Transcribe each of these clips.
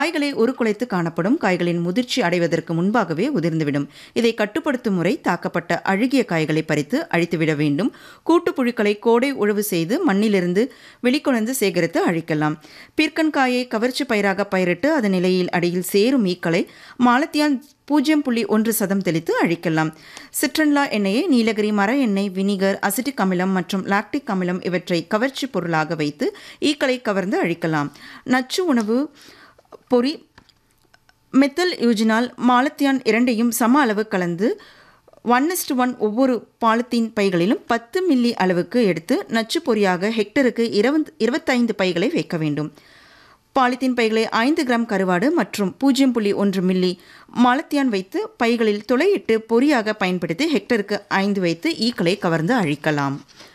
காய்களை உருக்குலைத்து காணப்படும் காய்களின் முதிர்ச்சி அடைவதற்கு முன்பாகவே உதிர்ந்துவிடும் இதை கட்டுப்படுத்தும் முறை தாக்கப்பட்ட அழுகிய காய்களை பறித்து அழித்துவிட வேண்டும் கூட்டுப்புழுக்களை கோடை உழவு செய்து மண்ணிலிருந்து வெளிக்கொணர்ந்து சேகரித்து அழிக்கலாம் பீர்க்கன் காயை கவர்ச்சி பயிராக பயிரிட்டு அதன் நிலையில் அடியில் சேரும் ஈக்களை மாலத்தியான் பூஜ்ஜியம் புள்ளி ஒன்று சதம் தெளித்து அழிக்கலாம் சிட்ரன்லா எண்ணெயை நீலகிரி மர எண்ணெய் வினிகர் அசிட்டிக் அமிலம் மற்றும் லாக்டிக் அமிலம் இவற்றை கவர்ச்சி பொருளாக வைத்து ஈக்களை கவர்ந்து அழிக்கலாம் நச்சு உணவு பொறி மெத்தல் யூஜினால் மாலத்தியான் இரண்டையும் சம அளவு கலந்து ஒன் இஸ்டு ஒன் ஒவ்வொரு பாலித்தீன் பைகளிலும் பத்து மில்லி அளவுக்கு எடுத்து நச்சு பொறியாக ஹெக்டருக்கு இருபது இருபத்தைந்து பைகளை வைக்க வேண்டும் பாலித்தீன் பைகளை ஐந்து கிராம் கருவாடு மற்றும் பூஜ்ஜியம் புள்ளி ஒன்று மில்லி மாலத்தியான் வைத்து பைகளில் துளையிட்டு பொறியாக பயன்படுத்தி ஹெக்டருக்கு ஐந்து வைத்து ஈக்களை கவர்ந்து அழிக்கலாம்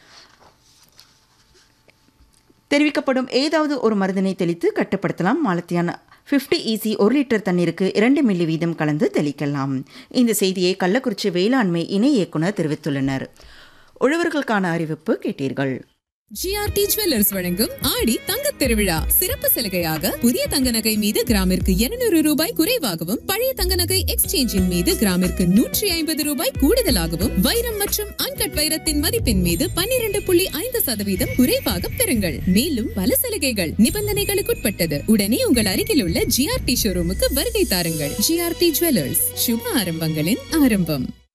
தெரிவிக்கப்படும் ஏதாவது ஒரு மருந்தினை தெளித்து கட்டுப்படுத்தலாம் மாலத்தியான் ஃபிஃப்டி ஈசி ஒரு லிட்டர் தண்ணீருக்கு இரண்டு மில்லி வீதம் கலந்து தெளிக்கலாம் இந்த செய்தியை கள்ளக்குறிச்சி வேளாண்மை இணை இயக்குனர் தெரிவித்துள்ளனர் உழவர்களுக்கான அறிவிப்பு கேட்டீர்கள் ஜிஆர்டி ஜுவல்லர்ஸ் வழங்கும் ஆடி தங்க திருவிழா சிறப்பு சலுகையாக புதிய தங்க நகை மீது கிராமிற்கு 200 ரூபாய் குறைவாகவும் பழைய தங்க நகை எக்ஸ்சேஞ்சின் மீது கிராமிற்கு நூற்றி ஐம்பது ரூபாய் கூடுதலாகவும் வைரம் மற்றும் அன்கட் வைரத்தின் மதிப்பின் மீது 12.5% புள்ளி ஐந்து சதவீதம் குறைவாக பெறுங்கள் மேலும் பல சலுகைகள் நிபந்தனைகளுக்குட்பட்டது உடனே உங்கள் அருகில் உள்ள ஜிஆர்டி ஷோரூமுக்கு வருகை தாருங்கள் ஜிஆர்டி ஜுவல்லர்ஸ் சுப ஆரம்பங்களின் ஆரம்பம்